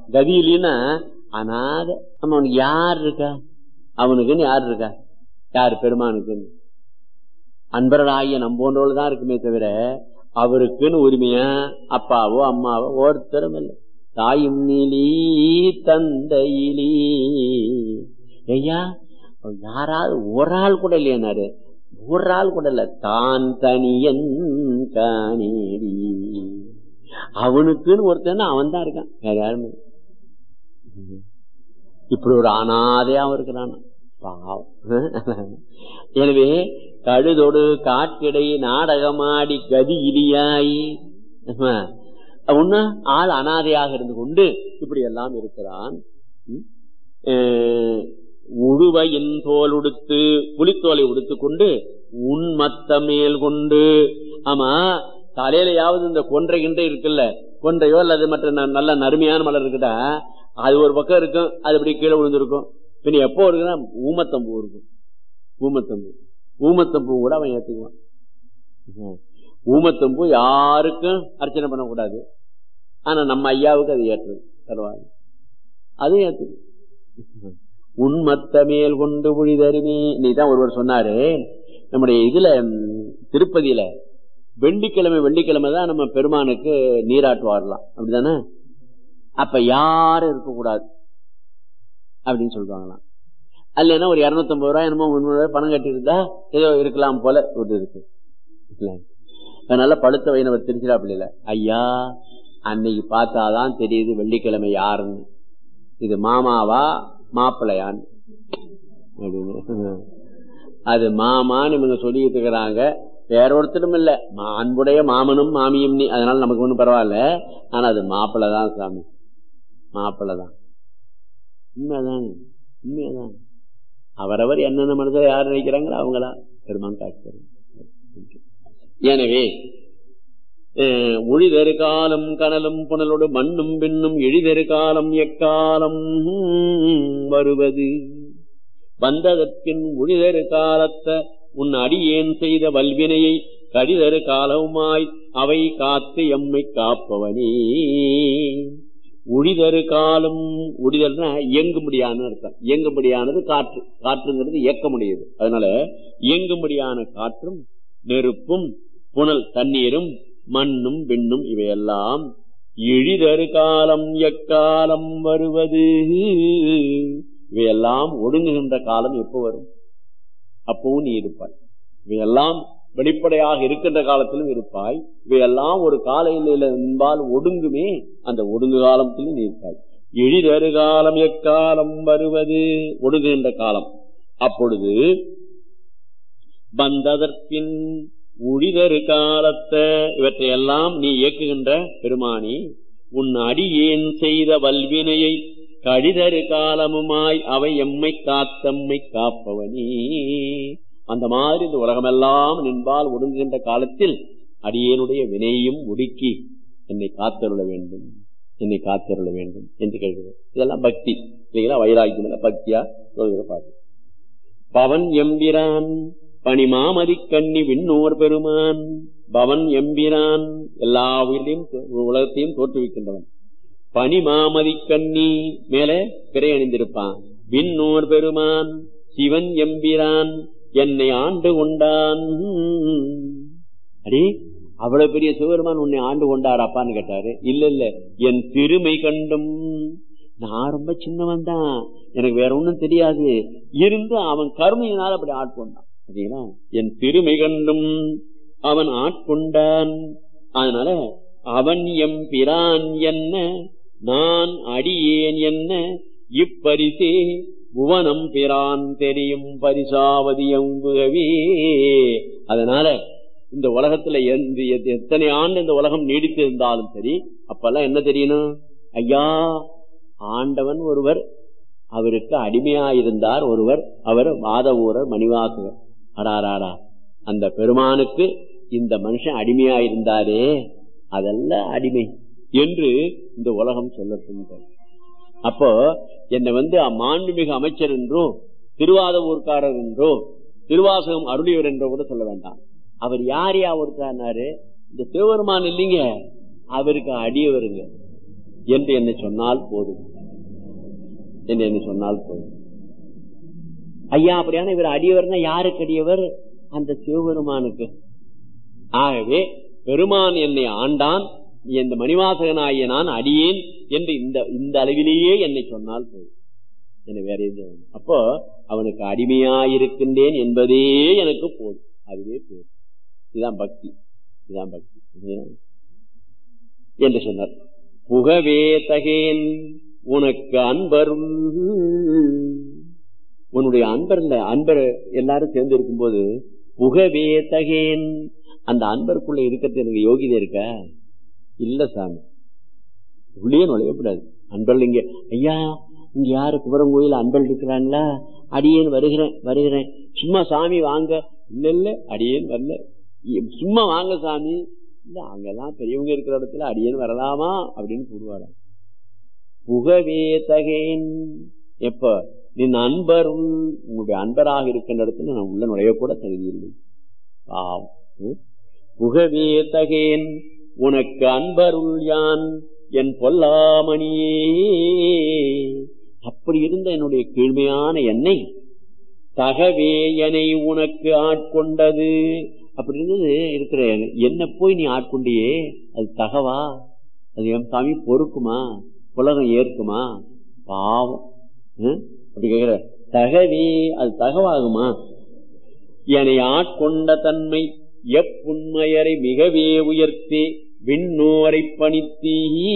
கதி இல்லைன்னா அனாத நம்ம அவனுக்கு யார் இருக்கா அவனுக்குன்னு யார் இருக்கா யார் பெருமானுக்குன்னு அன்பர்களாகிய நம்போன்றவள் தான் இருக்குமே தவிர அவருக்குன்னு உரிமையா அப்பாவோ அம்மாவோ ஒருத்தரும் இல்லை தாயும் நீலி தந்தையிலி ஐயா யாராவது ஒரு ஆள் கூட இல்லையாரு ஒரு ஆள் கூட இல்ல தான் தனியன் காணேடி அவனுக்குன்னு ஒருத்தன் அவன் தான் இருக்கான் வேற யாருமே இப்படி ஒரு அனாதையாவும் இருக்கிறான் பாவம் எனவே கழுதொடு காட்டிடை நாடகமாடி கதி இலியாய் ஒண்ணு ஆள் அனாதையாக இருந்து கொண்டு இப்படி எல்லாம் இருக்கிறான் உழுவையின் தோல் உடுத்து புலித்தோலை உடுத்து கொண்டு உன்மத்த மேல் கொண்டு ஆமா தலையிலையாவது இந்த கொன்றை கிண்டை இருக்குல்ல கொன்றையோ அல்லது மற்ற நல்ல நறுமையான மலர் இருக்குதா அது ஒரு பக்கம் இருக்கும் அது இப்படி கீழே விழுந்திருக்கும் பின்ன எப்போ இருக்குன்னா ஊமத்தம்பூ இருக்கும் ஊமத்தம்பூ ஊமத்தம்பூ கூட அவன் ஏத்துக்குவான் ஊமத்தம்பூ யாருக்கும் அர்ச்சனை பண்ணக்கூடாது ஆனா நம்ம ஐயாவுக்கு அது ஏற்றுது பரவாயில்ல அது ஏற்றுது உண்மத்த மேல் கொண்டு புழிதருமே நீதான் ஒருவர் சொன்னாரு நம்முடைய இதுல திருப்பதியில வெள்ளிக்கிழமை வெள்ளிக்கிழமை தான் நம்ம பெருமானுக்கு நீராட்டுவாரலாம் அப்படிதானே அப்ப யாரும் இருக்கக்கூடாது அப்படின்னு சொல்றாங்களாம் அல்லனா ஒரு இருநூத்தம்பது ரூபாய் என்னமோ முன்னூறு ரூபாய் பணம் கட்டியிருந்தா ஏதோ இருக்கலாம் போல ஒரு இருக்கு அதனால பழுத்த வைணவர் திருச்சிராப்பள்ளியில ஐயா அன்னைக்கு பார்த்தாதான் தெரியுது வெள்ளிக்கிழமை யாருன்னு இது மாமாவா மாப்பிள்ளையான்னு அப்படின்னு அது மாமான்னு இவங்க சொல்லிட்டு இருக்கிறாங்க வேற ஒருத்தரும் இல்ல அன்புடைய மாமனும் மாமியும் நீ அதனால நமக்கு ஒண்ணும் பரவாயில்ல ஆனா அது மாப்பிள்ளை தான் சாமி மாப்பிள்ளை தான் உண்மைதான் உண்மைதான் அவரவர் என்னென்ன மனதை யார் நினைக்கிறாங்களோ அவங்களா பெருமான் காட்சி எனவே ஒழிதரு காலம் கனலும் புனலோடு மண்ணும் பெண்ணும் எழிதரு காலம் எக்காலம் வருவது வந்ததற்கின் ஒழிதரு காலத்த உன் அடியேன் செய்த வல்வினையை கடிதரு காலவுமாய் அவை காத்து எம்மை காப்பவனே உழிதரு காலம் உழிதல்னா இயங்கும்படியான அர்த்தம் இயங்கும்படியானது காற்று காற்றுங்கிறது இயக்க முடியுது அதனால இயங்கும்படியான காற்றும் நெருப்பும் புனல் தண்ணீரும் மண்ணும் பெண்ணும் இவையெல்லாம் எழிதரு காலம் எக்காலம் வருவது இவையெல்லாம் ஒடுங்குகின்ற காலம் எப்போ வரும் அப்பவும் நீ இருப்பாய் இவையெல்லாம் வெளிப்படையாக இருக்கின்ற காலத்திலும் இருப்பாய் இவையெல்லாம் ஒரு காலையில் என்பால் ஒடுங்குமே அந்த ஒடுங்கு காலத்திலும் நீ இருப்பாய் எழிதரு காலம் எக்காலம் வருவது ஒடுங்குகின்ற காலம் அப்பொழுது வந்ததற்பின் உழிதரு காலத்தை இவற்றையெல்லாம் நீ இயக்குகின்ற பெருமானி உன் அடியேன் செய்த வல்வினையை கடிதரு காலமுமாய் அவை எம்மை காத்தம்மை காப்பவனே அந்த மாதிரி இந்த உலகமெல்லாம் நின்பால் ஒடுங்குகின்ற காலத்தில் அடியேனுடைய வினையும் ஒடுக்கி என்னை காத்தருள வேண்டும் என்னை காத்தருள வேண்டும் என்று கேட்கிறது இதெல்லாம் பக்தி இல்லைங்களா வைராக்கியம் பக்தியா சொல்கிற பாட்டு பவன் எம்பிரான் பனிமாமதி கண்ணி விண்ணோர் பெருமான் பவன் எம்பிரான் எல்லா உயிரையும் உலகத்தையும் தோற்றுவிக்கின்றவன் பனிமாமதி கண்ணி மேல பிறை அணிந்திருப்பான் விண்ணோர் பெருமான் சிவன் எம்பிரான் என்னை ஆண்டு கொண்டான் அடி அவ்வளவு பெரிய சிவபெருமான் உன்னை ஆண்டு கொண்டாராப்பான்னு கேட்டாரு இல்ல இல்ல என் திருமை கண்டும் நான் ரொம்ப சின்னவன் தான் எனக்கு வேற ஒண்ணும் தெரியாது இருந்து அவன் கருணையினால் அப்படி ஆட்கொண்டான் சரிங்களா என் திருமை கண்டும் அவன் ஆட்கொண்டான் அதனால அவன் எம் பிரான் என்ன நான் அடியேன் என்ன இப்பரிசே புவனம் பிரான் தெரியும் பரிசாவதி எம்புகவே அதனால இந்த உலகத்துல எத்தனை ஆண்டு இந்த உலகம் நீடித்து இருந்தாலும் சரி அப்பெல்லாம் என்ன தெரியணும் ஐயா ஆண்டவன் ஒருவர் அவருக்கு அடிமையாயிருந்தார் ஒருவர் அவர் வாத ஊரர் மணிவாசகர் அடாராடா அந்த பெருமானுக்கு இந்த மனுஷன் அடிமையாயிருந்தாரே அதல்ல அடிமை என்று இந்த உலகம் சொல்லட்டும் அப்போ என்னை வந்து மாண்புமிகு அமைச்சர் என்றோ திருவாத ஊர்க்காரர் என்றோ திருவாசகம் அருளியவர் என்றோ கூட சொல்ல வேண்டாம் அவர் யார் யா ஒருத்தாரு இந்த சிவபெருமான் இல்லைங்க அவருக்கு அடியவருங்க என்று என்னை சொன்னால் போதும் என்று என்னை சொன்னால் போதும் ஐயா அப்படியான இவர் அடியவர்னா யாருக்கு அடியவர் அந்த சிவபெருமானுக்கு ஆகவே பெருமான் என்னை ஆண்டான் இந்த மணிவாசகனாகிய நான் அடியேன் என்று இந்த இந்த அளவிலேயே என்னை சொன்னால் போதும் என்ன வேற எதுவும் அப்போ அவனுக்கு அடிமையாயிருக்கின்றேன் என்பதே எனக்கு போதும் அதுவே போதும் இதுதான் பக்தி இதுதான் பக்தி என்று சொன்னார் புகவே தகேன் உனக்கு அன்பரும் உன்னுடைய அன்பர்ல அன்பர் எல்லாரும் சேர்ந்து இருக்கும்போது புகவே தகேன் அந்த அன்பருக்குள்ள இருக்கிறது எனக்கு யோகிதை இருக்க இல்ல சாமி உள்ளே நுழையக்கூடாது அன்பர்கள் இங்க ஐயா இங்க யாரு குமரன் கோயில் அன்பல் இருக்கிறாங்களா அடியேன் வருகிறேன் வருகிறேன் சும்மா சாமி வாங்க இல்ல இல்ல அடியேன் வரல சும்மா வாங்க சாமி இல்ல அங்கெல்லாம் பெரியவங்க இருக்கிற இடத்துல அடியேன் வரலாமா அப்படின்னு கூடுவாராம் புகவே தகேன் எப்ப நீ அன்பரும் உங்களுடைய அன்பராக இருக்கின்ற இடத்துல நான் உள்ள நுழையக்கூட தகுதியில்லை பாவம் புகவே தகேன் உனக்கு அன்பருள் யான் என் பொல்லாமணியே அப்படி இருந்த என்னுடைய கீழ்மையான எண்ணெய் தகவே எனை உனக்கு ஆட்கொண்டது அப்படி இருந்தது இருக்கிற என்ன போய் நீ ஆட்கொண்டியே அது தகவா அது என் சாமி பொறுக்குமா உலகம் ஏற்குமா பாவம் அப்படி கேக்குற தகவே அது தகவாகுமா என்னை ஆட்கொண்ட தன்மை எப்புண்மையரை மிகவே உயர்த்தி விண்ணோரை பணித்தீ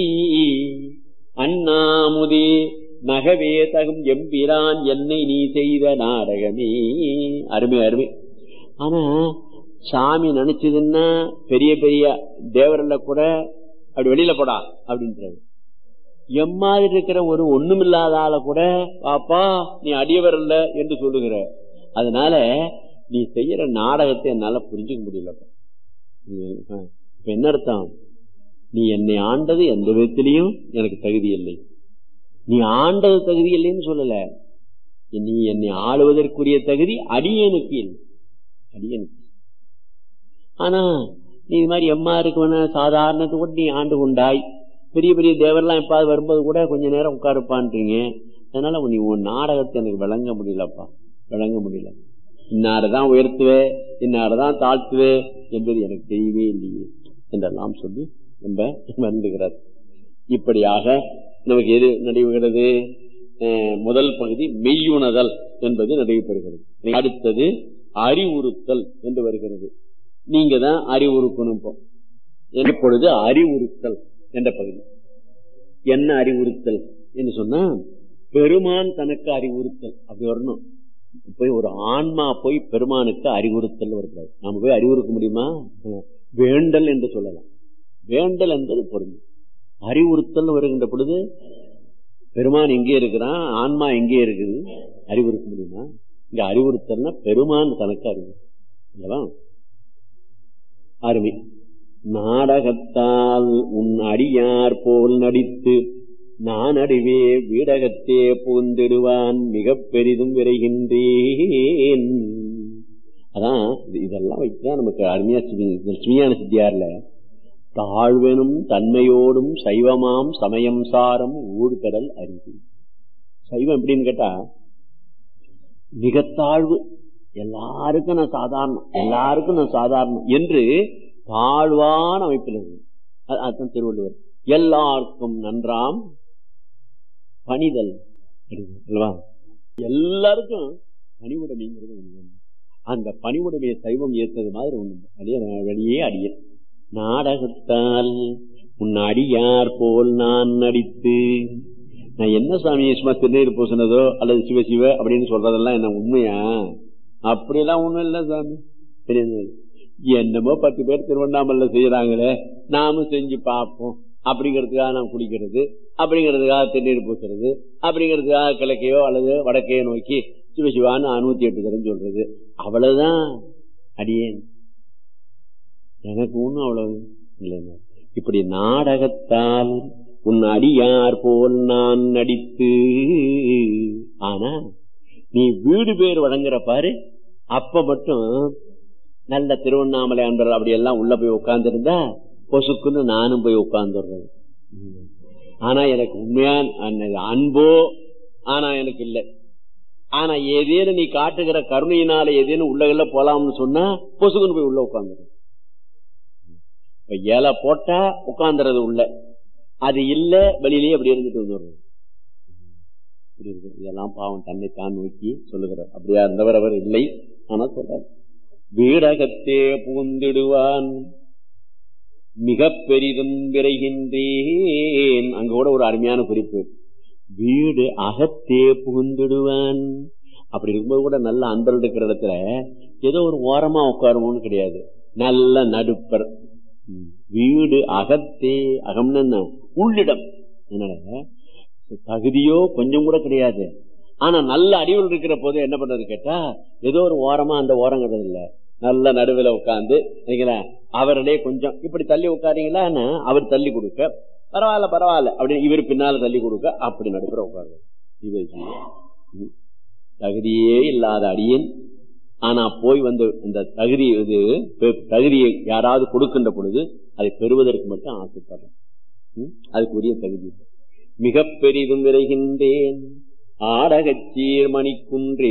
அண்ணாமுதே நகவே தகும் எம்பிரான் என்னை நீ செய்த நாடகமே அருமை அருமை ஆனா சாமி நினைச்சதுன்னா பெரிய பெரிய தேவரில் கூட அப்படி வெளியில போடா அப்படின்றது எம்மாதிரி இருக்கிற ஒரு ஒண்ணுமில்லாத ஆளை கூட பாப்பா நீ அடியவர் இல்ல என்று சொல்லுகிற அதனால நீ செய்யற நாடகத்தை என்னால புரிஞ்சுக்க முடியல இப்ப என்ன அர்த்தம் நீ என்னை ஆண்டது எந்த விதத்திலையும் எனக்கு தகுதி இல்லை நீ ஆண்டது தகுதி இல்லைன்னு சொல்லல நீ என்னை ஆளுவதற்குரிய தகுதி அடியனுக்கு இல்லை அடியனுக்கு ஆனா நீ இது மாதிரி எம்மா இருக்கு சாதாரணத்தை கூட நீ ஆண்டு கொண்டாய் பெரிய பெரிய தேவரெல்லாம் எப்பாவது வரும்போது கூட கொஞ்ச நேரம் உட்காருப்பான்றீங்க அதனால நீ உன் நாடகத்தை எனக்கு விளங்க முடியலப்பா விளங்க முடியல இன்னாரதான் உயர்த்துவே இன்னாரதான் தாழ்த்துவே என்பது எனக்கு தெரியவே இல்லையே என்றெல்லாம் சொல்லி நம்ம வருந்துகிறார் இப்படியாக நமக்கு எது நடைபெறுகிறது முதல் பகுதி மெய்யுணதல் என்பது நடைபெறுகிறது அடுத்தது அறிவுறுத்தல் என்று வருகிறது நீங்க தான் அறிவுறுக்கணும் இப்போ எப்பொழுது அறிவுறுத்தல் என்ற பகுதி என்ன அறிவுறுத்தல் என்று சொன்னா பெருமான் தனக்கு அறிவுறுத்தல் அப்படி வரணும் போய் ஒரு ஆன்மா போய் பெருமானுக்கு அறிவுறுத்தல் வருகிறது நாம போய் அறிவுறுக்க முடியுமா வேண்டல் என்று சொல்லலாம் வேண்டல் என்பது பொருள் அறிவுறுத்தல் வருகின்ற பொழுது பெருமான் எங்கே இருக்கிறான் ஆன்மா எங்கே இருக்குது அறிவுறுத்த முடியுமா இங்க அறிவுறுத்தல்னா பெருமான் தனக்கு அறிவு அல்லவா அருமை நாடகத்தால் உன் அடியார் போல் நடித்து நான் அடிவே வீடகத்தே பூந்திடுவான் மிக பெரிதும் விரைகின்றேன் அதான் இதெல்லாம் வச்சுதான் நமக்கு அருமையா லட்சுமியான சித்தியார்ல தாழ்வெனும் தன்மையோடும் சைவமாம் சமயம் சாரம் ஊழ்கடல் அறிவு சைவம் எப்படின்னு கேட்டா மிக தாழ்வு எல்லாருக்கும் நான் சாதாரணம் எல்லாருக்கும் நான் சாதாரணம் என்று தாழ்வான அமைப்பில் அதுதான் திருவள்ளுவர் எல்லாருக்கும் நன்றாம் பணிதல் அல்லவா எல்லாருக்கும் பணிவுடைமைங்கிறது ஒண்ணு அந்த பணிவுடைமையை சைவம் ஏற்றது மாதிரி ஒண்ணு அதே வெளியே அடிய நாடகத்தால் உன் அடியார் போல் நான் நடித்து நான் என்ன சாமி சும்மா திருநீர் பூசினதோ அல்லது சிவ சிவ அப்படின்னு சொல்றதெல்லாம் என்ன உண்மையா அப்படியெல்லாம் ஒண்ணும் இல்லை சாமி தெரியாது என்னமோ பத்து பேர் திருவண்ணாமலை செய்யறாங்களே நாமும் செஞ்சு பார்ப்போம் அப்படிங்கிறதுக்காக நான் குடிக்கிறது அப்படிங்கிறதுக்காக திருநீர் பூசுறது அப்படிங்கிறதுக்காக கிழக்கையோ அல்லது வடக்கையோ நோக்கி சிவசிவான்னு நூத்தி எட்டு தரம் சொல்றது அவ்வளவுதான் அடியேன் எனக்கு ஒண்ணும் அவ்வளவு இல்லைங்க இப்படி நாடகத்தால் உன் அடியார் போல் நான் நடித்து ஆனா நீ வீடு பேர் வழங்குற பாரு அப்ப மட்டும் நல்ல திருவண்ணாமலை அன்பர் அப்படி எல்லாம் உள்ள போய் உட்கார்ந்து இருந்தா பொசுக்குன்னு நானும் போய் உட்கார்ந்துடுறது ஆனா எனக்கு உண்மையான அந்த அன்போ ஆனா எனக்கு இல்லை ஆனா ஏதேனும் நீ காட்டுகிற கருணையினால ஏதேனும் உள்ளகல்ல போலாம்னு சொன்னா பொசுகுன்னு போய் உள்ள உட்காந்துரு இப்ப இலை போட்டா உட்கார்ந்துறது உள்ள அது இல்ல வெளியிலேயே அப்படி இருந்துட்டு வந்துடுறது இப்படி இருக்கு. இதெல்லாம் பாவம் தன்னை தான் நோக்கி சொல்லுகிறார் அப்படியா இருந்தவர் அவர் இல்லை ஆனா சொல்றார் வீடகத்தே புகுந்திடுவான் மிக பெரிதும் விரைகின்றேன் அங்க கூட ஒரு அருமையான குறிப்பு வீடு அகத்தே புகுந்திடுவான் அப்படி இருக்கும்போது கூட நல்ல அன்பர் இருக்கிற இடத்துல ஏதோ ஒரு ஓரமா உட்காருமோன்னு கிடையாது நல்ல நடுப்பர் ம். வீடு அகத்தே அகம்னு என்ன? உள்ளிடம் அதனால தகுதியோ கொஞ்சம் கூட கிடையாது ஆனா நல்ல அறிவுள் இருக்கிற போது என்ன பண்றது கேட்டா ஏதோ ஒரு ஓரமா அந்த ஓரங்கிறது இல்ல நல்ல நடுவில் உட்கார்ந்து நினைக்கிறேன் அவர்களே கொஞ்சம் இப்படி தள்ளி உட்காரீங்களா அவர் தள்ளி கொடுக்க பரவாயில்ல பரவாயில்ல அப்படின்னு இவர் பின்னால தள்ளி கொடுக்க அப்படி நடுப்புற உட்காருங்க இது ம். தகுதியே இல்லாத அடியேன் ஆனா போய் வந்து இந்த தகுதி இது பெ- தகுதியை யாராவது கொடுக்கின்ற பொழுது அதை பெறுவதற்கு மட்டும் ஆசைப்படுறேன் ம்? அதுக்குரிய தகுதி மிக பெரிதும் விரைகின்றேன் ஆடகச்சீர் மணிக்குன்றே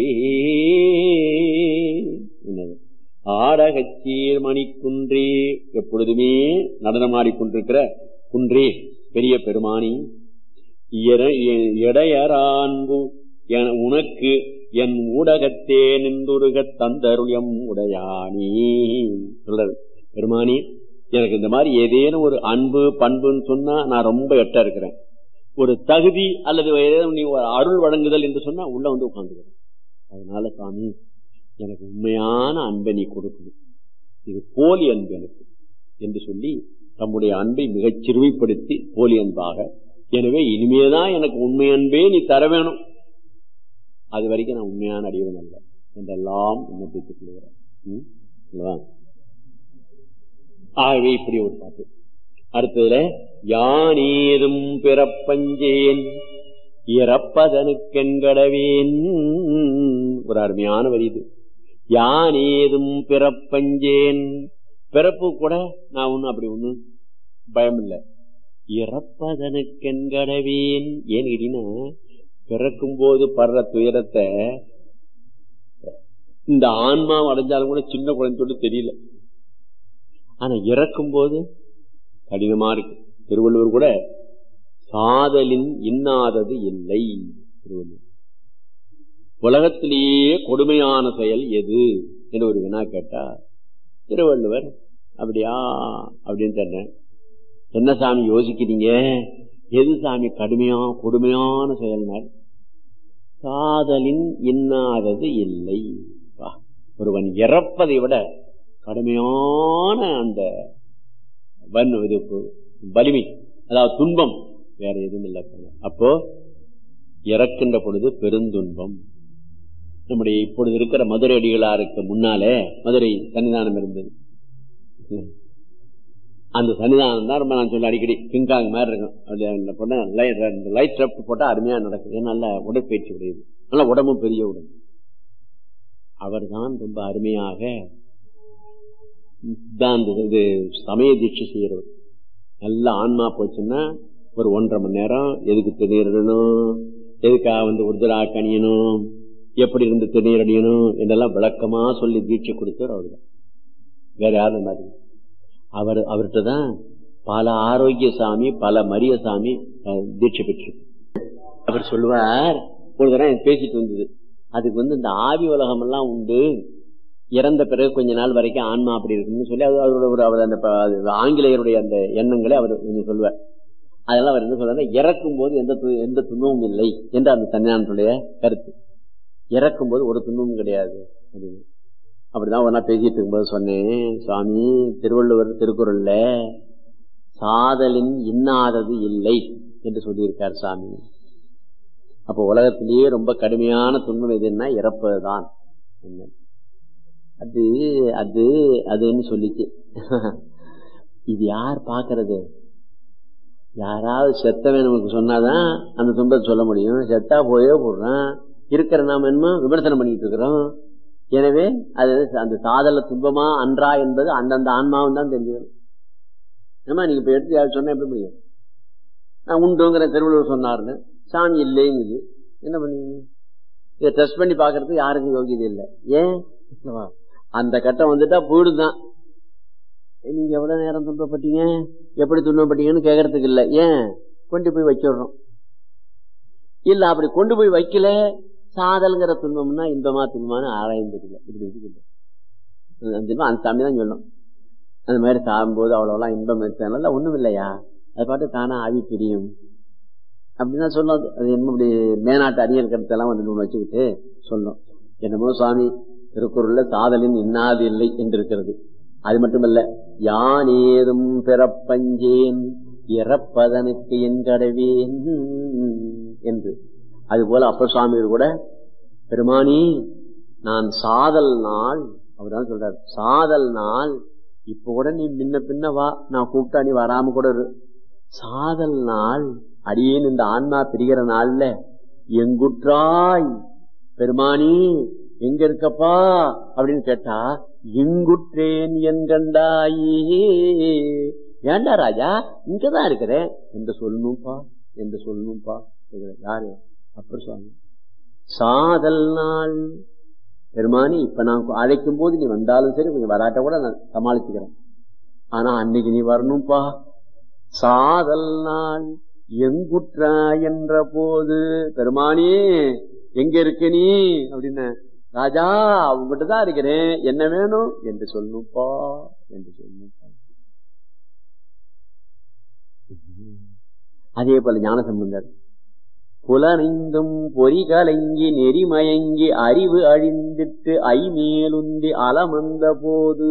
என்னது? ஆடகச்சீர் மணிக்குன்றே எப்பொழுதுமே நடனமாடிக்கொண்டிருக்கிற குன்றே பெரிய பெருமானி இயற- எ- இடையரான்பு என- உனக்கு என் ஊடகத்தே நின்றுருக தந்தருளியம் உடையானி சொல்றது பெருமானி எனக்கு இந்த மாதிரி ஏதேனும் ஒரு அன்பு பண்புன்னு சொன்னா நான் ரொம்ப எட்ட இருக்கிறேன் ஒரு தகுதி அல்லது ஏதேனும் நீ ஒரு அருள் வழங்குதல் என்று சொன்னா உள்ள வந்து உட்கார்ந்துக்கிறேன் அதனால சாமி எனக்கு உண்மையான அன்பை நீ கொடுக்கணும் இது போலி அன்பு எனக்கு என்று சொல்லி தம்முடைய அன்பை மிகச் சிறுமைப்படுத்தி போலி அன்பாக எனவே இனிமேதான் எனக்கு உண்மை அன்பே நீ தர வேணும் அது வரைக்கும் நான் உண்மையான அடியவன் அல்ல என்றெல்லாம் விண்ணப்பித்துக் கொள்கிறேன் ம்? அல்லவா? ஆகவே இப்படி ஒரு பாட்டு அடுத்ததுல யானேதும் பிறப்பஞ்சேன் இறப்பதனுக்கென்கடவேன் ஒரு அருமையான வரி இது யானேதும் பிறப்பஞ்சேன் பிறப்பு கூட நான் ஒண்ணும் அப்படி ஒண்ணும் பயம் இல்லை இறப்பதனுக்கென்கடவேன் ஏன்னு கேட்டீங்கன்னா பிறக்கும் போது படுற துயரத்தை இந்த ஆன்மா அடைஞ்சாலும் கூட சின்ன குழந்தை தெரியல ஆனா இறக்கும் போது கடினமா இருக்கு திருவள்ளுவர் கூட சாதலின் இன்னாதது இல்லை திருவள்ளுவர் உலகத்திலேயே கொடுமையான செயல் எது என்று ஒரு வினா கேட்டா திருவள்ளுவர் அப்படியா அப்படின்னு சொன்னேன் என்ன சாமி யோசிக்கிறீங்க எது சாமி கடுமையா கொடுமையான செயல்னார் காதலின் இன்னாதது இல்லை வா. ஒருவன் இறப்பதை விட கடுமையான அந்த வன் இது வலிமை அதாவது துன்பம் வேற எதுவும் இல்லை அப்போ இறக்கின்ற பொழுது பெருந்துன்பம் நம்முடைய இப்பொழுது இருக்கிற மதுரை அடிகளாருக்கு முன்னாலே மதுரை சன்னிதானம் இருந்தது அந்த சன்னிதானம் தான் ரொம்ப நான் சொல்ல அடிக்கடி பிங்காங் மாதிரி இருக்கும் அப்படி அந்த பொண்ணு லைட் லைட் ட்ரப்ட் போட்டா அருமையா நடக்கும் ஏன்னா நல்ல உடற்பயிற்சி உடையது நல்ல உடம்பும் பெரிய உடம்பு அவர் தான் ரொம்ப அருமையாக சித்தாந்த இது சமய தீட்சை செய்யறவர் நல்ல ஆன்மா போச்சுன்னா ஒரு ஒன்றரை மணி நேரம் எதுக்கு திருநீரிடணும் எதுக்காக வந்து உருதரா கணியணும் எப்படி இருந்து திருநீர் அடியணும் என்றெல்லாம் விளக்கமா சொல்லி தீட்சை கொடுத்தவர் அவர் தான் வேற யாரும் மாதிரி அவர் அவர்கிட்ட தான் பல ஆரோக்கிய சாமி பல மரிய சாமி அஹ், தீட்சை பெற்று அவர் சொல்லுவார் ஒரு தடவை எனக்கு பேசிட்டு வந்தது அதுக்கு வந்து இந்த ஆவி உலகம் எல்லாம் உண்டு இறந்த பிறகு கொஞ்ச நாள் வரைக்கும் ஆன்மா அப்படி இருக்குன்னு சொல்லி அது அவரோட ஒரு அவர் அந்த ப- அது ஆங்கிலேயருடைய அந்த எண்ணங்களை அவர் கொஞ்சம் சொல்லுவார் அதெல்லாம் அவர் என்ன சொல்றாரு இறக்கும் போது எந்த து- எந்த துன்பமும் இல்லை என்று அந்த சன்னிதானத்துடைய கருத்து இறக்கும் போது ஒரு துன்பமும் கிடையாது அப்படின்னு அப்படிதான் ஒன்னா பேசிட்டு இருக்கும்போது சொன்னேன் சுவாமி திருவள்ளுவர் திருக்குறள்ல சாதலின் இன்னாதது இல்லை என்று சொல்லியிருக்கார் சாமி அப்போ உலகத்திலேயே ரொம்ப கடுமையான துன்பம் எதுன்னா இறப்பதுதான் என்ன. அது அது அதுன்னு சொல்லிச்சு இது யார் பாக்குறது யாராவது செத்தவன் நமக்கு சொன்னாதான் அந்த துன்பத்தை சொல்ல முடியும் செத்தா போயே போடுறான் இருக்கிற நாம என்னமோ விமர்சனம் பண்ணிட்டு இருக்கிறோம் எனவே அது அந்த சாதல துன்பமா அன்றா என்பது அந்தந்த ஆன்மாவும் தான் தெரிஞ்சுக்கணும் ஏமா நீங்க இப்ப எடுத்து யார் சொன்னா எப்படி முடியும் நான் உண்டுங்கிற திருவள்ளுவர் சொன்னார்னு சாமி இல்லைங்குது என்ன பண்ணுவீங்க இதை டெஸ்ட் பண்ணி பாக்குறதுக்கு யாருக்கும் யோகியதை இல்லை ஏன் அந்த கட்டம் வந்துட்டா போயிடுதான் நீங்க எவ்வளவு நேரம் துன்பப்பட்டீங்க எப்படி துன்பப்பட்டீங்கன்னு கேட்கறதுக்கு இல்லை ஏன் கொண்டு போய் வச்சிடுறோம் இல்ல அப்படி கொண்டு போய் வைக்கல சாதல்ங்கிற துன்பம்னா இன்பமா துன்பமான ஆராய்ந்ததில்லை இப்படி இருக்குது அந்த சாமி தான் சொல்லும் அந்த மாதிரி சாகும்போது அவ்வளோலாம் இன்பம் இருக்கிறதுனால ஒண்ணும் இல்லையா அது பாட்டு தானா ஆவி பிரியும் அப்படின்னா சொல்லாது அது என்ன இப்படி மேநாட்டு அரியர் கருத்தெல்லாம் வந்து ஒன்று வச்சுக்கிட்டு சொல்லும் என்னமோ சுவாமி திருக்குறள்ல சாதலின் இன்னாது இல்லை என்று இருக்கிறது அது மட்டுமல்ல யான் ஏதும் பிறப்பஞ்சேன் இறப்பதனுக்கு என் கடவேன் என்று அதுபோல அப்ப சுவாமிகள் கூட பெருமானி நான் சாதல் நாள் அவர் தான் சொல்றாரு சாதல் நாள் இப்ப கூட நீ முன்ன பின்ன வா நான் கூப்பிட்டா நீ வராம கூட இரு சாதல் நாள் அடியேன் இந்த ஆன்மா பிரிகிற நாள்ல எங்குற்றாய் பெருமானி எங்க இருக்கப்பா அப்படின்னு கேட்டா எங்குற்றேன் என் கண்டாயே ஏண்டா ராஜா இங்கதான் இருக்கிறேன் என்று சொல்லணும்பா என்று சொல்லணும்பா யாரு அப்புறம் சுவாமி சாதல் நாள் பெருமானி இப்ப நான் அழைக்கும் போது நீ வந்தாலும் சரி கொஞ்சம் வராட்ட கூட நான் சமாளிச்சுக்கிறேன் ஆனா அன்னைக்கு நீ வரணும்பா சாதல் நாள் எங்குற்றா என்ற போது பெருமானி எங்க இருக்க நீ அப்படின்னு ராஜா அவங்ககிட்ட தான் இருக்கிறேன் என்ன வேணும் என்று சொல்லணும்ப்பா என்று சொல்லணும்ப்பா அதே போல ஞான சம்பந்தர் புலனைந்தும் பொறி கலங்கி நெறிமயங்கி அறிவு அழிந்திட்டு ஐமேலுந்தி அலமந்த போது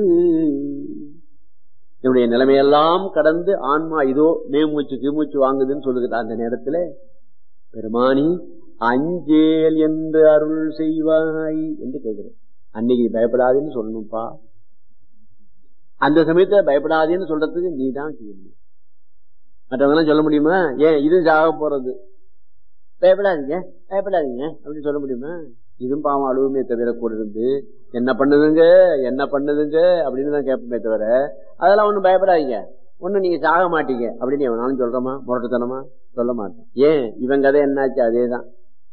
என்னுடைய நிலைமையெல்லாம் கடந்து ஆன்மா இதோ மேமூச்சு கிமூச்சு வாங்குதுன்னு சொல்லுகிற அந்த நேரத்துல பெருமானி அஞ்சேல் என்று அருள் செய்வாய் என்று கேட்கிறேன் அன்னைக்கு பயப்படாதுன்னு சொல்லணும்ப்பா அந்த சமயத்துல பயப்படாதேன்னு சொல்றதுக்கு நீ தான் செய்யணும் மற்றவங்க சொல்ல முடியுமா ஏன் இது சாக போறது பயப்படாதீங்க பயப்படாதீங்க அப்படின்னு சொல்ல முடியுமா இதுவும் பாவம் அழுவுமே தவிர கூட இருந்து என்ன பண்ணுதுங்க என்ன பண்ணுதுங்க அப்படின்னு தான் கேட்போமே தவிர அதெல்லாம் ஒண்ணும் பயப்படாதீங்க ஒண்ணும் நீங்க சாக மாட்டீங்க அப்படின்னு எவனாலும் சொல்றோமா முரட்டுத்தனமா சொல்ல மாட்டோம் ஏன் இவன் கதை என்னாச்சு அதேதான்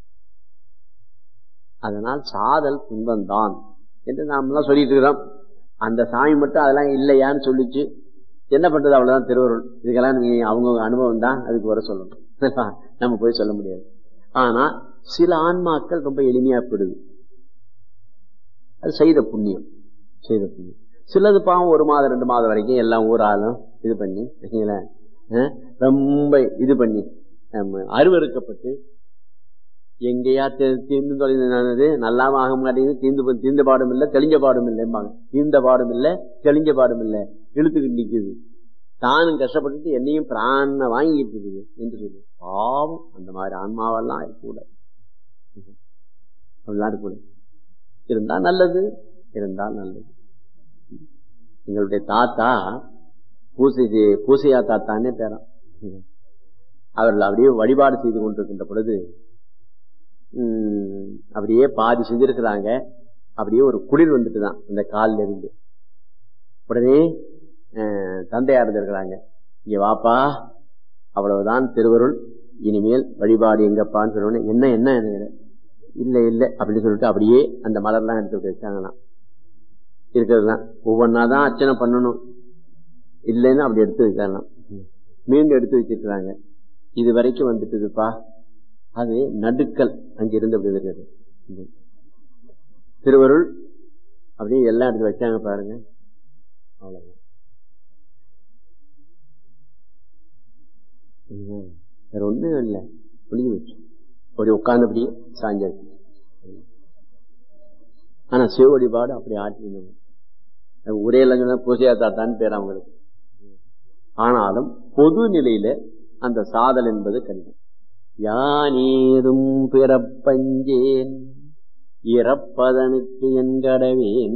அதனால் சாதல் துன்பம் தான் என்று நாமெல்லாம் சொல்லிட்டு இருக்கிறோம் அந்த சாமி மட்டும் அதெல்லாம் இல்லையான்னு சொல்லிச்சு என்ன பண்றது அவ்வளவுதான் திருவருள் இதுக்கெல்லாம் நீங்க அவங்க அனுபவம் தான் அதுக்கு வர சொல்லணும் நம்ம போய் சொல்ல முடியாது ஆனா சில ஆன்மாக்கள் ரொம்ப எளிமையாப்படுது அது செய்த புண்ணியம் செய்த புண்ணியம் சிலது பாவம் ஒரு மாதம் ரெண்டு மாதம் வரைக்கும் எல்லாம் ஊராலும் இது பண்ணி ரொம்ப இது பண்ணி அருவறுக்கப்பட்டு எங்கேயா தீர்ந்து தொலைந்தது நல்லாம ஆக மாட்டேங்குது தீர்ந்து தீர்ந்த பாடும் இல்லை தெளிஞ்ச பாடும் இல்லைம்பாங்க தீர்ந்த பாடும் இல்லை தெளிஞ்ச பாடும் இல்லை இழுத்துக்கிட்டு நிக்குது தானும் கஷ்டப்பட்டுட்டு என்னையும் பிராண வாங்கிட்டு இருக்குது என்று சொல்லு பாவம் அந்த மாதிரி ஆன்மாவெல்லாம் இருக்கக்கூடாது அப்படிலாம் இருக்கக்கூடாது இருந்தா நல்லது இருந்தா நல்லது எங்களுடைய தாத்தா பூசை பூசையா தாத்தானே பேரான் அவர்கள் அப்படியே வழிபாடு செய்து கொண்டிருக்கின்ற பொழுது அப்படியே பாதி செஞ்சிருக்கிறாங்க அப்படியே ஒரு குளிர் வந்துட்டு தான் இந்த காலில் இருந்து உடனே தந்தையா இருந்திருக்கிறாங்க இங்க வாப்பா அவ்வளவுதான் திருவருள் இனிமேல் வழிபாடு எங்கப்பான்னு சொன்னோடனே என்ன என்ன இல்ல இல்ல அப்படின்னு சொல்லிட்டு அப்படியே அந்த மலர்லாம் எடுத்து வச்சாங்களாம் இருக்கிறதுலாம் ஒவ்வொன்னா தான் அர்ச்சனை பண்ணணும் இல்லைன்னு அப்படி எடுத்து வச்சாங்களாம் மீண்டும் எடுத்து வச்சிருக்கிறாங்க இது வரைக்கும் வந்துட்டுதுப்பா அது நடுக்கல் அங்க இருந்து அப்படி இருக்கிறது திருவருள் அப்படியே எல்லாம் எடுத்து வச்சாங்க பாருங்க அவ்வளவுதான் வேற ஒண்ணும் இல்லை புளிஞ்சு வச்சு அப்படி உட்கார்ந்தபடியே சாஞ்சாச்சு ஆனா சிவ வழிபாடு அப்படி ஆட்டி ஒரே எல்லாம் பூசையா தாத்தான்னு பேர் அவங்களுக்கு ஆனாலும் பொது நிலையில அந்த சாதல் என்பது கடினம் யானேதும் பிறப்பஞ்சேன் இறப்பதனுக்கு என் கடவேன்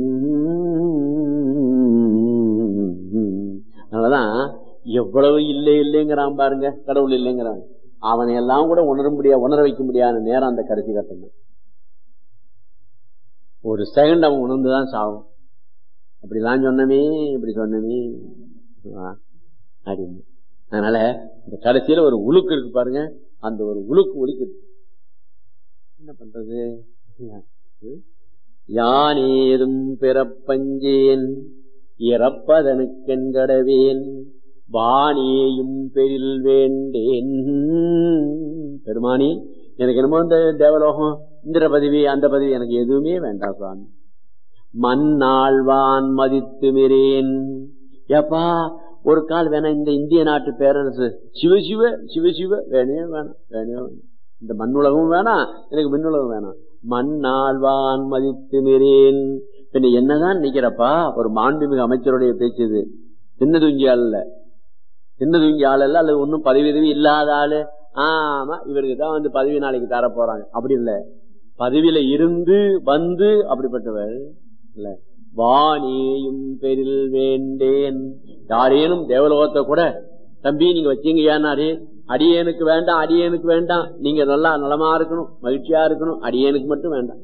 அதனாலதான் எவ்வளவு இல்லை இல்லைங்கிறான் பாருங்க கடவுள் இல்லைங்கிறான் அவனை எல்லாம் கூட உணர முடியாது உணர வைக்க முடியாத நேரம் அந்த கடைசி கட்டம் ஒரு செகண்ட் அவன் உணர்ந்துதான் சாகும் அப்படிலாம் சொன்னமே இப்படி சொன்னமே அப்படின்னு அதனால இந்த கடைசியில ஒரு உழுக்கு இருக்கு பாருங்க அந்த ஒரு உழுக்கு ஒலிக்குது என்ன பண்றது யானேதும் பிறப்பஞ்சேன் இறப்பதனுக்கென்கடவேன் வாணியையும் பெரில் வேண்டேன் பெருமானி எனக்கு என்னமோ இந்த தேவலோகம் இந்திர பதவி அந்த பதவி எனக்கு எதுவுமே வேண்டாம் சுவாமி மண்ணாழ்வான் மதித்து மிரேன் ஏப்பா ஒரு கால் வேணா இந்த இந்திய நாட்டு பேரரசு சிவசிவ சிவசிவ வேணே வேணாம் வேணே வேணாம் இந்த மண்ணுலகம் வேணாம் எனக்கு மின்னுலகம் வேணாம் மண்ணாழ்வான் மதித்து மிரேன் பின்ன என்னதான் நிக்கிறப்பா ஒரு மாண்புமிகு அமைச்சருடைய பேச்சு இது சின்ன துங்கி ஆள் இல்ல சின்ன துங்கி ஆள் இல்ல அல்லது ஒன்னும் பதவி உதவி இல்லாத ஆளு ஆமா இவருக்கு தான் வந்து பதவி நாளைக்கு தர போறாங்க அப்படி இல்ல பதவியில இருந்து வந்து அப்படிப்பட்டவர் இல்ல வாணியும் பெரில் வேண்டேன் யாரேனும் தேவலோகத்தை கூட தம்பி நீங்க வச்சீங்க ஏனாரு அடியேனுக்கு வேண்டாம் அடியேனுக்கு வேண்டாம் நீங்க நல்லா நலமா இருக்கணும் மகிழ்ச்சியா இருக்கணும் அடியேனுக்கு மட்டும் வேண்டாம்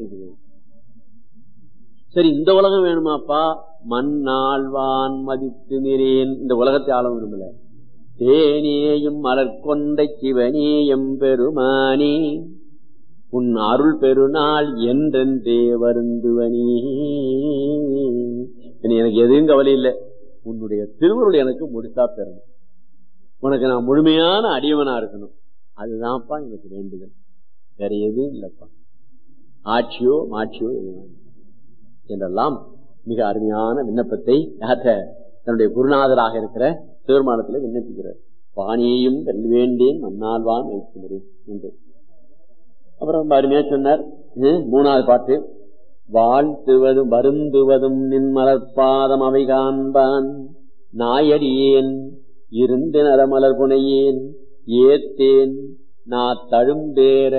சரி இந்த உலகம் வேணுமாப்பா மண்ணாழ்வான் மதித்து நிறேன் இந்த உலகத்தை ஆள விரும்பல தேனேயும் மலர்கொண்ட சிவனேயம் பெருமானி உன் அருள் பெருநாள் என்றென்றே வருந்துவனி எனக்கு எதுவும் கவலை இல்லை உன்னுடைய திருவருள் எனக்கு முடித்தா பெறணும் உனக்கு நான் முழுமையான அடியவனா இருக்கணும் அதுதான்ப்பா எனக்கு வேண்டுதல் வேற எதுவும் இல்லப்பா ஆட்சியோ மாட்சியோ எதுவும் என்றெல்லாம் மிக அருமையான விண்ணப்பத்தை யாற்ற தன்னுடைய குருநாதராக இருக்கிற சிவருமானத்தில் விண்ணப்பிக்கிறார் பாணியையும் வெல்வேண்டேன் மன்னால்வான் வைக்கிறேன் என்று அப்புறம் ரொம்ப அருமையா சொன்னார் மூணாவது பாட்டு வாழ்த்துவதும் வருந்துவதும் நின் மலர்பாதம் அவை காண்பான் நாயடியேன் இருந்து நரமலர் புனையேன் ஏத்தேன் நான் தழும்பேற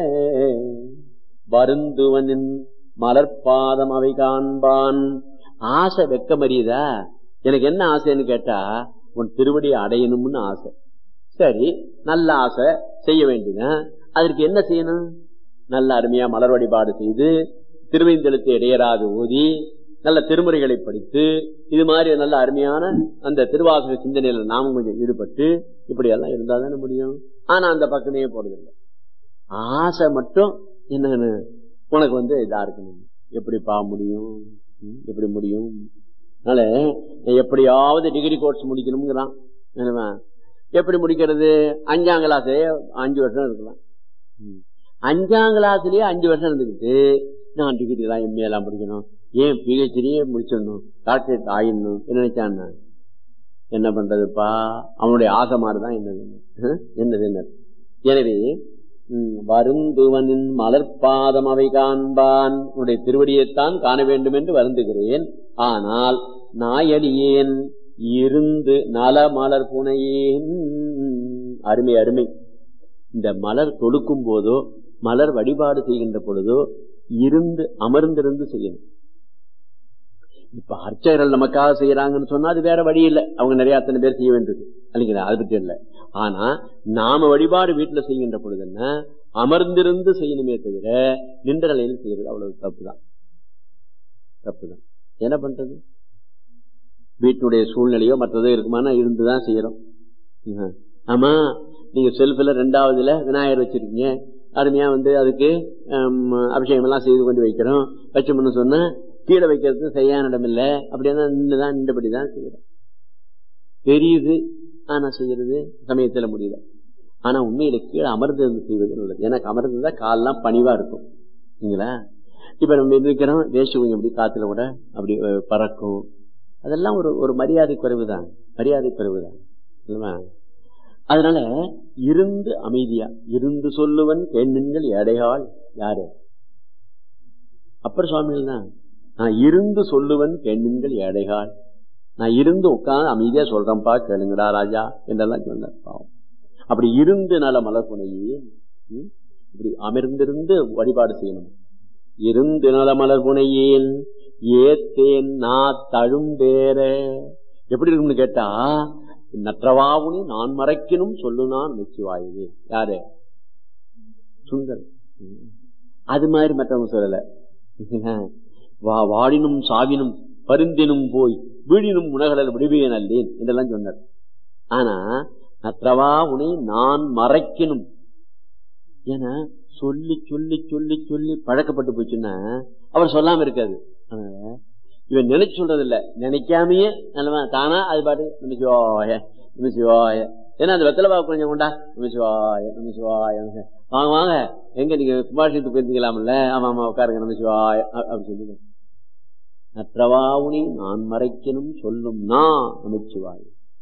வருந்துவனின் மலர்பாதம் அவை காண்பான் ஆசை வெக்க மறியதா எனக்கு என்ன ஆசைன்னு கேட்டா உன் திருவடியை அடையணும்னு ஆசை சரி நல்ல ஆசை செய்ய வேண்டியது அதற்கு என்ன செய்யணும் நல்ல அருமையா மலர் வழிபாடு செய்து திருவைந்தெழுத்து இடையராது ஓதி நல்ல திருமுறைகளை படித்து இது மாதிரி நல்ல அருமையான அந்த திருவாசக சிந்தனையில நாமும் கொஞ்சம் ஈடுபட்டு இப்படி எல்லாம் இருந்தா தானே முடியும் ஆனா அந்த பக்கமே போறதில்லை ஆசை மட்டும் என்னன்னு உனக்கு வந்து இதா இருக்கணும் எப்படி பா முடியும் எப்படி முடியும் அதனால எப்படியாவது டிகிரி கோர்ஸ் முடிக்கணுங்கிறான் எப்படி முடிக்கிறது அஞ்சாம் கிளாஸ் அஞ்சு வருஷம் இருக்கலாம் அஞ்சாம் கிளாஸ்லயே அஞ்சு வருஷம் இருந்துக்கிட்டு நான் டிகிரி எல்லாம் எம்ஏ எல்லாம் படிக்கணும் ஏன் பிஹெச்டியே முடிச்சிடணும் டாக்டரேட் ஆயிடணும் நினைச்சான் என்ன பண்றதுப்பா அவனுடைய ஆசை மாதிரிதான் என்னது என்னது எனவே வருந்துவனின் மலர்பாதம் அவை காண்பான் உன்னுடைய திருவடியைத்தான் காண வேண்டும் என்று வருந்துகிறேன் ஆனால் நாயடியேன் இருந்து நல மலர் புனையேன் அருமை அருமை இந்த மலர் தொடுக்கும் போதோ மலர் வழிபாடு செய்கின்ற பொழுதோ இருந்து அமர்ந்திருந்து செய்யணும் இப்ப அர்ச்சகர்கள் நமக்காக செய்யறாங்கன்னு சொன்னா அது வேற வழி இல்லை அவங்க நிறைய அத்தனை பேர் செய்ய வேண்டியது இல்லைங்களா அது பற்றி இல்லை ஆனா நாம வழிபாடு வீட்டுல செய்கின்ற பொழுது என்ன அமர்ந்திருந்து செய்யணுமே தவிர நின்ற நிலையில் செய்யறது அவ்வளவு தப்புதான் தப்புதான் என்ன பண்றது வீட்டுடைய சூழ்நிலையோ மற்றதோ இருக்குமானா இருந்துதான் செய்யறோம் ஆமா நீங்க செல்ஃபில் ரெண்டாவதுல விநாயகர் வச்சிருக்கீங்க அருமையா வந்து அதுக்கு அபிஷேகம் எல்லாம் செய்து கொண்டு வைக்கிறோம் வச்சோம்னு சொன்னா கீழே வைக்கிறது சரியான இடம் இல்லை அப்படின்னா நின்றுதான் நின்றபடிதான் செய்யறோம் தெரியுது ஆனா செய்யறது சமயத்துல முடியல ஆனா உண்மையில கீழே அமர்ந்து செய்வது நல்லது எனக்கு அமர்ந்ததா காலெல்லாம் பணிவா இருக்கும் சரிங்களா இப்ப நம்ம இருக்கிறோம் வேஷ்டி கொஞ்சம் அப்படி காத்துல கூட அப்படி பறக்கும் அதெல்லாம் ஒரு ஒரு மரியாதை குறைவு தான் மரியாதை குறைவு தான் இல்லையா அதனால இருந்து அமைதியா இருந்து சொல்லுவன் பெண்ணுங்கள் எடையாள் யாரு அப்பர் சுவாமிகள் தான் நான் இருந்து சொல்லுவன் பெண்ணுங்கள் எடைகால் நான் இருந்து உட்கார்ந்து அமைதியா சொல்றேன்ப்பா கேளுங்கடா ராஜா என்றெல்லாம் சொன்னார் பாவம் அப்படி இருந்து நல மலர் புனையே இப்படி அமர்ந்திருந்து வழிபாடு செய்யணும் இருந்து நல மலர் புனையேன் ஏத்தேன் நா தழும்பேற எப்படி இருக்கும்னு கேட்டா நற்றவாவுனி நான் மறைக்கணும் சொல்லு நான் நிச்சயவாயுவே யாரு சுந்தர் அது மாதிரி மற்றவங்க சொல்லல வா வாடினும் சாவினும் பருந்தினும் போய் வீடினும் உணகடல் விடுவேன் அல்லேன் என்றெல்லாம் சொன்னார் ஆனா நற்றவா உனை நான் மறைக்கணும் ஏன்னா சொல்லி சொல்லி சொல்லி சொல்லி பழக்கப்பட்டு போச்சுன்னா அவர் சொல்லாம இருக்காது அதனால இவன் நினைச்சு சொல்றது இல்ல நினைக்காமயே நல்லவா தானா அது பாட்டு நம்ம சிவாய நம்ம சிவாய ஏன்னா அந்த வெத்தலை பாக்கு கொஞ்சம் கொண்டா நம்ம சிவாய நம்ம சிவாய நம்ம சிவாய. வாங்க வாங்க எங்க நீங்க குமாரத்துக்கு போயிருந்தீங்களாம்ல ஆமா ஆமா உட்காருங்க நம்ம சிவாய அ- அப்படி சொல்லுங்க நற்றவாவுனி நான் மறைக்கணும் சொல்லும் நான் நமச்சிவாய்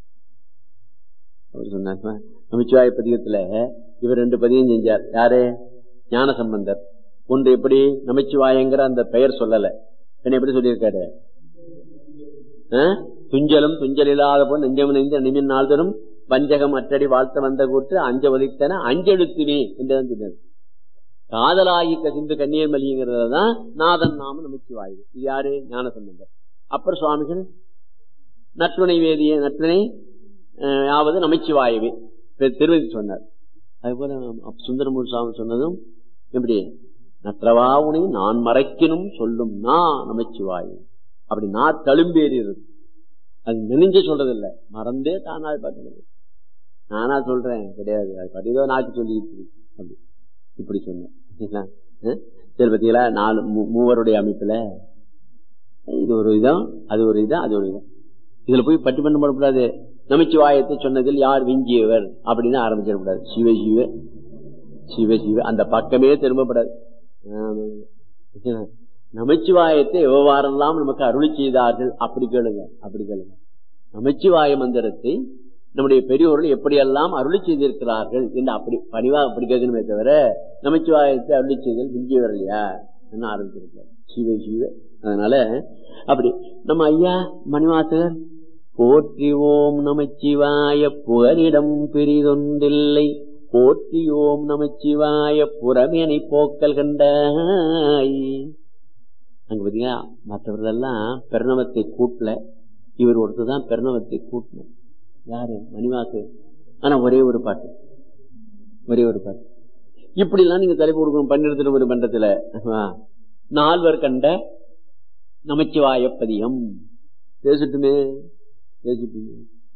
அவர் சொன்னார் நமச்சிவாய பதிகத்துல இவர் ரெண்டு பதியம் செஞ்சார் யாரு ஞான சம்பந்தர் ஒன்று எப்படி நமச்சிவாயங்கிற அந்த பெயர் சொல்லல என்ன எப்படி சொல்லியிருக்காரு ஆ? துஞ்சலும் துஞ்சல் இல்லாத போல் நெஞ்சம் நெஞ்ச நிமின் நாள்தரும் வஞ்சகம் அற்றடி வாழ்த்த வந்த கூற்று அஞ்ச ஒலித்தன அஞ்செழுத்துமே என்றுதான் சொன்னார் காதலாகி கசிந்து கண்ணீர் மலிங்கிறதுல தான் நாதன் நாம நமச்சிவாயு இது யாரு ஞான சம்பந்தர் அப்புறம் சுவாமிகள் நற்றுணை வேதிய நற்றுணை அஹ், யாவது நமச்சிவாயவே திருவதி சொன்னார் அதுபோல அப்ப சுந்தரமூர் சுவாமி சொன்னதும் எப்படி நற்றவாவுனை நான் மறைக்கணும் சொல்லும் நான் நமச்சிவாயு அப்படி நான் தழும்பேறியது அது நினைஞ்சு சொல்றது இல்ல மறந்தே தானா பார்க்கிறது நானா சொல்றேன் கிடையாது அது பதிவோ நாக்கு சொல்லிட்டு இருக்கு. அப்படி இப்படி சொன்னேன் சரிங்களா? அஹ்? சரி பார்த்தீங்களா நாலு மூ- மூவருடைய அமைப்புல இது ஒரு இதம் அது ஒரு இதம் அது ஒரு இதம் இதுல போய் பட்டி பண்ண போடக்கூடாது நமச்சிவாயத்தை சொன்னதில் யார் விஞ்சியவர் அப்படின்னு ஆரம்பிச்சிடக்கூடாது சிவ சிவ சிவ சிவ அந்த பக்கமே திரும்பப்படாது ஆமா. நமச்சிவாயத்தை எவ்வாறெல்லாம் நமக்கு அருளி செய்தார்கள் அப்படி கேளுங்க அப்படி கேளுங்க நமச்சிவாய மந்திரத்தை நம்முடைய பெரியோர்கள் எப்படியெல்லாம் அருளி செய்திருக்கிறார்கள் என்று அப்படி பணிவா அப்படி கேட்கணுமே தவிர நமச்சிவாயத்தை அருளி செய்தல் விஞ்சியவர் இல்லையா என்ன ஆரம்பிச்சிருக்காரு சிவ சிவ அதனால அப்படி நம்ம ஐயா மணிவாசகர் போற்றி ஓம் நமச்சிவாய புகலிடம் பெரிதொன்றில்லை போற்றி ஓம் நமச்சிவாய புறமேனை போக்கல் கண்டாய் அங்க பாத்தீங்கன்னா மற்றவர்கள் எல்லாம் பெருணவத்தை கூட்டல இவர் ஒருத்தர் தான் பெருணவத்தை கூட்டணும் யாரு மணிவாக்கு ஆனா ஒரே ஒரு பாட்டு ஒரே ஒரு பாட்டு இப்படி எல்லாம் நீங்க தலைப்பு கொடுக்கணும் பன்னிரத்து ஒரு மன்றத்துல ஆ. நால்வர் கண்ட நமச்சிவாய பதியம் பேசட்டுமே பேசட்டுமே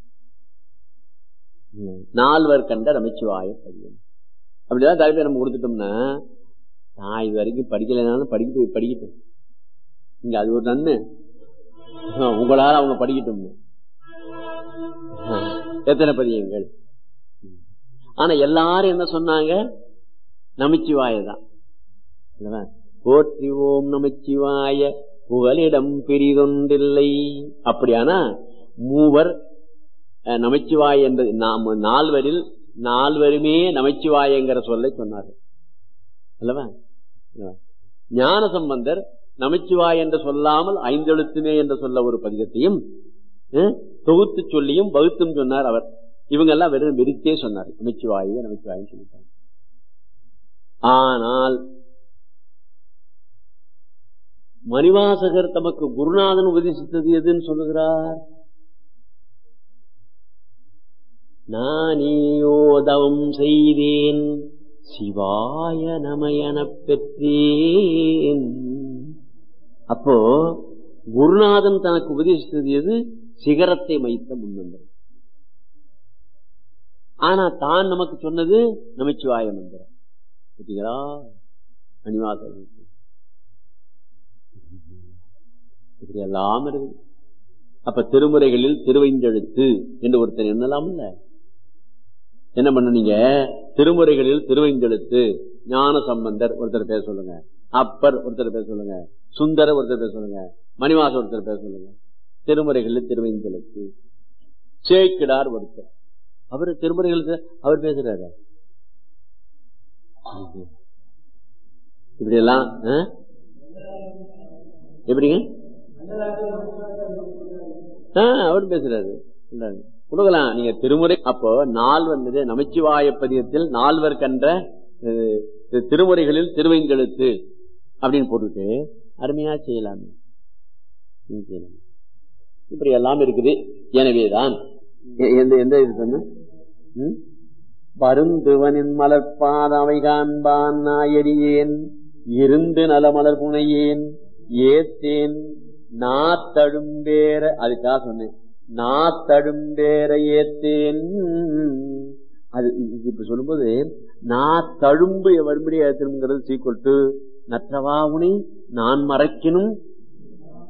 ம். நால்வர் கண்ட நமச்சிவாய பதியம் அப்படிதான் தலைப்பை நம்ம கொடுத்துட்டோம்னா நான் இது வரைக்கும் படிக்கலைனாலும் படிக்க படிக்கட்டும் இங்க அது ஒரு நன்மை ஆ, உங்களால அவங்க படிக்கட்டும் எத்தனை பதியங்கள் ம். ஆனா எல்லாரும் என்ன சொன்னாங்க நமச்சிவாய தான் இல்லவா? போற்றி ஓம் நமச்சிவாய புகலிடம் பிரிதொன்றில்லை அப்படியானா மூவர் அஹ், நமச்சிவாய என்பது நாம் நால்வரில் நால்வருமே நமச்சிவாயங்கிற சொல்லை சொன்னார்கள் அல்லவா அல்லவா? ஞான சம்பந்தர் நமச்சிவாய் என்று சொல்லாமல் ஐந்தெழுத்துமே என்று சொல்ல ஒரு பதிகத்தையும் அஹ், தொகுத்து சொல்லியும் வகுத்தும் சொன்னார் அவர் இவங்க எல்லாம் வெறும் வெறித்தே சொன்னார் நமச்சிவாயே நமச்சிவாயின்னு சொல்லிட்டாங்க ஆனால் மணிவாசகர் தமக்கு குருநாதன் உபதேசித்தது எதுன்னு சொல்லுகிறார் நானேயோதவம் செய்தேன் சிவாய நமயனப் பெற்றேன் அப்போ குருநாதன் தனக்கு உபதேசித்தது எது சிகரத்தை மைத்த முன்வந்தது ஆனா தான் நமக்கு சொன்னது நமச்சிவாய மந்திரம் பார்த்தீங்களா மணிவாசகர் இப்படி எல்லாம் இருக்குது அப்ப திருமுறைகளில் திருவைந்தெழுத்து என்று ஒருத்தர் என்னலாம் இல்ல என்ன பண்ணீங்க திருமுறைகளில் திருவைந்தெழுத்து ஞான சம்பந்தர் ஒருத்தர் பேச சொல்லுங்க அப்பர் ஒருத்தர் பேச சொல்லுங்க சுந்தரர் ஒருத்தர் பேச சொல்லுங்க மணிவாச ஒருத்தர் பேச சொல்லுங்க திருமுறைகளில் திருவைந்தெழுத்து சேக்கிடார் ஒருத்தர் அவரு திருமுறைகள் அவர் பேசுறாரு இப்படி எல்லாம் ஆ? எப்படிங்க ஆ, அவர் பேசுறாரு இல்ல, கொடுக்கலாம் நீங்க திருமுறை அப்போ நாள் வந்தது நமச்சிவாய பதியத்தில் நால்வர் கன்ற அஹ், தி- திருமுறைகளில் திருவைந்தெழுத்து அப்படின்னு போட்டுட்டு அருமையா செய்யலாம் ம், செய்யலாம். இப்படி எல்லாம் இருக்குது எனவேதான் எ- எந்த எந்த இது சொன்ன ம்? பருந்துவனின் மலர்பாதவை காண்பான் நாயடியேன் இருந்து நலமலர் புனையேன் ஏத்தேன் நாத்தழும்பேர அதுக்காக சொன்னேன் நாத்தழும்பேர ஏத்தேன் அது இது இப்ப சொல்லும்போது நான் தழும்பு வரும்படி ஏத்தணுங்கிறது சீக்கிரம் நற்றவாவுனை நான் மறைக்கணும்